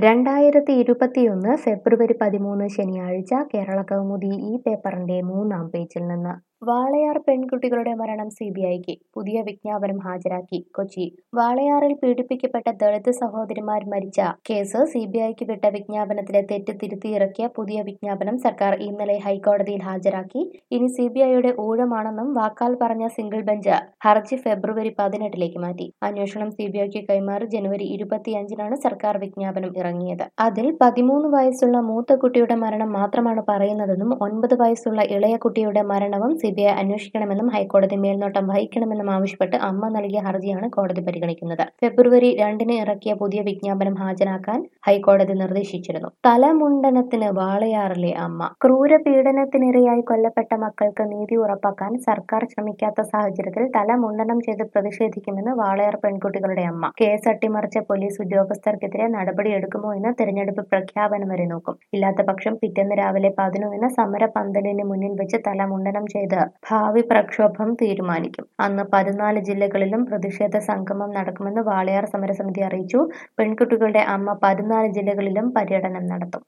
രണ്ടായിരത്തി ഇരുപത്തിയൊന്ന് ഫെബ്രുവരി പതിമൂന്ന് ശനിയാഴ്ച കേരള കൗമുദി ഈ പേപ്പറിന്റെ മൂന്നാം പേജിൽ നിന്ന് വാളയാർ പെൺകുട്ടികളുടെ മരണം സി ബി ഐക്ക് പുതിയ വിജ്ഞാപനം ഹാജരാക്കി കൊച്ചി വാളയാറിൽ പീഡിപ്പിക്കപ്പെട്ട ദളിത് സഹോദരിമാർ മരിച്ച കേസ് സി ബി ഐക്ക് വിട്ട വിജ്ഞാപനത്തിലെ തെറ്റ് തിരുത്തി ഇറക്കിയ പുതിയ വിജ്ഞാപനം സർക്കാർ ഇന്നലെ ഹൈക്കോടതിയിൽ ഹാജരാക്കി ഇനി സി ബി ഐയുടെ ഊഴമാണെന്നും വാക്കാൽ പറഞ്ഞ സിംഗിൾ ബെഞ്ച് ഹർജി ഫെബ്രുവരി പതിനെട്ടിലേക്ക് മാറ്റി അന്വേഷണം സി ബി ഐക്ക് കൈമാറി ജനുവരി ഇരുപത്തിയഞ്ചിനാണ് സർക്കാർ വിജ്ഞാപനം ഇറങ്ങിയത് അതിൽ പതിമൂന്ന് വയസ്സുള്ള മൂത്ത കുട്ടിയുടെ മരണം മാത്രമാണ് പറയുന്നതെന്നും ഒൻപത് വയസ്സുള്ള ഇളയ കുട്ടിയുടെ മരണവും സി ബി ഐ അന്വേഷിക്കണമെന്നും ഹൈക്കോടതി മേൽനോട്ടം വഹിക്കണമെന്നും ആവശ്യപ്പെട്ട് അമ്മ നൽകിയ ഹർജിയാണ് കോടതി പരിഗണിക്കുന്നത് ഫെബ്രുവരി രണ്ടിന് ഇറക്കിയ പുതിയ വിജ്ഞാപനം ഹാജരാക്കാൻ ഹൈക്കോടതി നിർദ്ദേശിച്ചിരുന്നു തലമുണ്ടനത്തിന് വാളയാറിലെ അമ്മ ക്രൂരപീഡനത്തിനിരയായി കൊല്ലപ്പെട്ട മക്കൾക്ക് നീതി ഉറപ്പാക്കാൻ സർക്കാർ ശ്രമിക്കാത്ത സാഹചര്യത്തിൽ തലമുണ്ടനം ചെയ്ത് പ്രതിഷേധിക്കുമെന്ന് വാളയാർ പെൺകുട്ടികളുടെ അമ്മ കേസ് അട്ടിമറിച്ച പോലീസ് ഉദ്യോഗസ്ഥർക്കെതിരെ നടപടിയെടുക്കുമോ എന്ന് തെരഞ്ഞെടുപ്പ് പ്രഖ്യാപനം വരെ നോക്കും ഇല്ലാത്ത പക്ഷം പിറ്റേന്ന് രാവിലെ പതിനൊന്നിന് സമര പന്തലിന് മുന്നിൽ വെച്ച് തലമുണ്ടനം ചെയ്ത് ഭാവി പ്രക്ഷോഭം തീരുമാനിക്കും അന്ന് പതിനാല് ജില്ലകളിലും പ്രതിഷേധ സംഗമം നടക്കുമെന്ന് വാളയാർ സമരസമിതി അറിയിച്ചു പെൺകുട്ടികളുടെ അമ്മ പതിനാല് ജില്ലകളിലും പര്യടനം നടത്തും